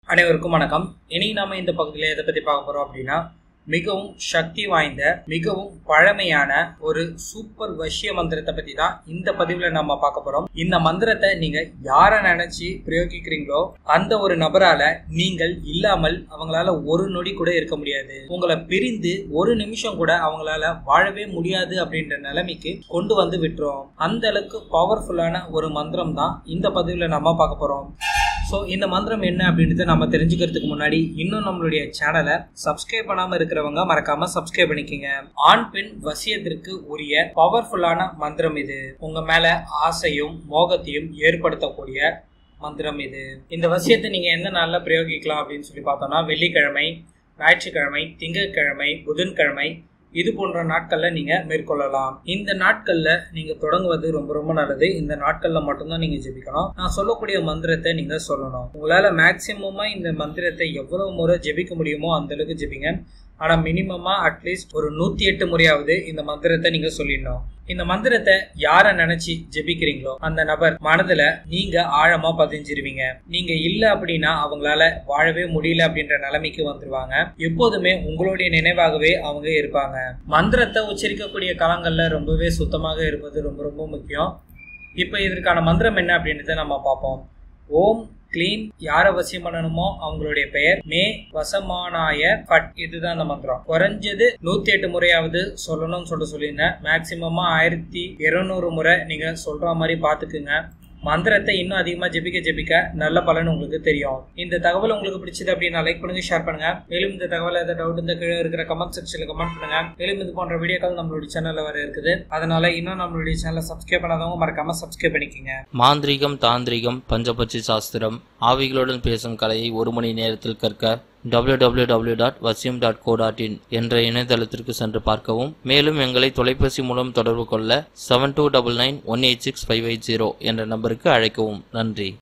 அனைவருக்கும் வணக்கம் இனி நாம இந்த பகுதியில் எதை பத்தி பார்க்க போறோம் அப்படின்னா மிகவும் சக்தி வாய்ந்த மிகவும் பழமையான ஒரு சூப்பர் வசிய மந்திரத்தை பத்தி தான் இந்த பதிவுல நம்ம பார்க்க போறோம் இந்த மந்திரத்தை நீங்க யார நினைச்சு பிரயோகிக்கிறீங்களோ அந்த ஒரு நபரால நீங்கள் இல்லாமல் அவங்களால ஒரு நொடி கூட இருக்க முடியாது உங்களை பிரிந்து ஒரு நிமிஷம் கூட அவங்களால வாழவே முடியாது அப்படின்ற நிலைமைக்கு கொண்டு வந்து விட்டுரும் அந்த அளவுக்கு பவர்ஃபுல்லான ஒரு மந்திரம் தான் இந்த பதிவுல நம்ம பார்க்க போறோம் ஸோ இந்த மந்திரம் என்ன அப்படின்றத நம்ம தெரிஞ்சுக்கிறதுக்கு முன்னாடி இன்னும் நம்மளுடைய சேனலை சப்ஸ்கிரைப் பண்ணாம இருக்கிறவங்க மறக்காம சப்ஸ்கிரைப் பண்ணிக்கோங்க ஆண் பெண் வசியத்திற்கு உரிய பவர்ஃபுல்லான மந்திரம் இது உங்க மேல ஆசையும் மோகத்தையும் ஏற்படுத்தக்கூடிய மந்திரம் இது இந்த வசியத்தை நீங்க எந்த நாள்ல பிரயோகிக்கலாம் அப்படின்னு சொல்லி பார்த்தோம்னா வெள்ளிக்கிழமை ஞாயிற்றுக்கிழமை திங்கட்கிழமை புதன்கிழமை இது போன்ற நாட்கள்ல நீங்க மேற்கொள்ளலாம் இந்த நாட்கள்ல நீங்க தொடங்குவது ரொம்ப ரொம்ப நல்லது இந்த நாட்கள்ல மட்டும்தான் நீங்க ஜெபிக்கணும் நான் சொல்லக்கூடிய மந்திரத்தை நீங்க சொல்லணும் உங்களால மேக்சிமமா இந்த மந்திரத்தை எவ்வளவு முறை ஜெபிக்க முடியுமோ அந்த அளவுக்கு ஜெபிங்க ஆனா மினிமமா அட்லீஸ்ட் ஒரு நூத்தி எட்டு முறையாவது இந்த மந்திரத்தை நீங்க சொல்லிடணும் இந்த மந்திரத்தை யார நினைச்சு ஜெபிக்கிறீங்களோ அந்த நபர் மனதுல நீங்க ஆழமா பதிஞ்சிருவீங்க நீங்க இல்ல அப்படின்னா அவங்களால வாழவே முடியல அப்படின்ற நிலைமைக்கு வந்துருவாங்க எப்போதுமே உங்களுடைய நினைவாகவே அவங்க இருப்பாங்க மந்திரத்தை உச்சரிக்கக்கூடிய காலங்கள்ல ரொம்பவே சுத்தமாக இருப்பது ரொம்ப ரொம்ப முக்கியம் இப்ப இதற்கான மந்திரம் என்ன அப்படின்றத நம்ம பார்ப்போம் ஓம் கிளீன் யாரை வசியம் பண்ணணுமோ அவங்களுடைய பெயர் மே வசமானாய பட் இதுதான் அந்த மந்திரம் குறைஞ்சது நூத்தி எட்டு முறையாவது சொல்லணும்னு சொல்லிட்டு சொல்லியிருந்தேன் மேக்சிமமா ஆயிரத்தி இருநூறு முறை நீங்க சொல்ற மாதிரி பாத்துக்குங்க மந்திரத்தை இன்னும் அதிகமா ஜெபிக்க ஜெபிக்க நல்ல பலன் உங்களுக்கு தெரியும் இந்த தகவல் உங்களுக்கு பிடிச்சது அப்படின்னா லைக் பண்ணுங்க ஷேர் பண்ணுங்க மேலும் இந்த தகவல் ஏதாவது டவுட் இந்த கீழே இருக்கிற கமெண்ட் செக்ஷன்ல கமெண்ட் பண்ணுங்க மேலும் இது போன்ற வீடியோக்கள் நம்மளுடைய சேனல்ல வர இருக்குது அதனால இன்னும் நம்மளுடைய சேனலை சப்ஸ்கிரைப் பண்ணாதவங்க மறக்காம சப்ஸ்கிரைப் பண்ணிக்கோங்க மாந்திரிகம் தாந்திரிகம் பஞ்சபட்சி சாஸ்திரம் ஆவிகளுடன் பேசும் கலையை ஒரு மணி நேரத்தில் கற்க www.vasim.co.in டாட் வசியம் டாட் கோ டாட் இன் என்ற இணையதளத்திற்கு சென்று பார்க்கவும் மேலும் எங்களை தொலைபேசி மூலம் தொடர்பு கொள்ள seven two double nine one eight six five eight zero என்ற நம்பருக்கு அழைக்கவும் நன்றி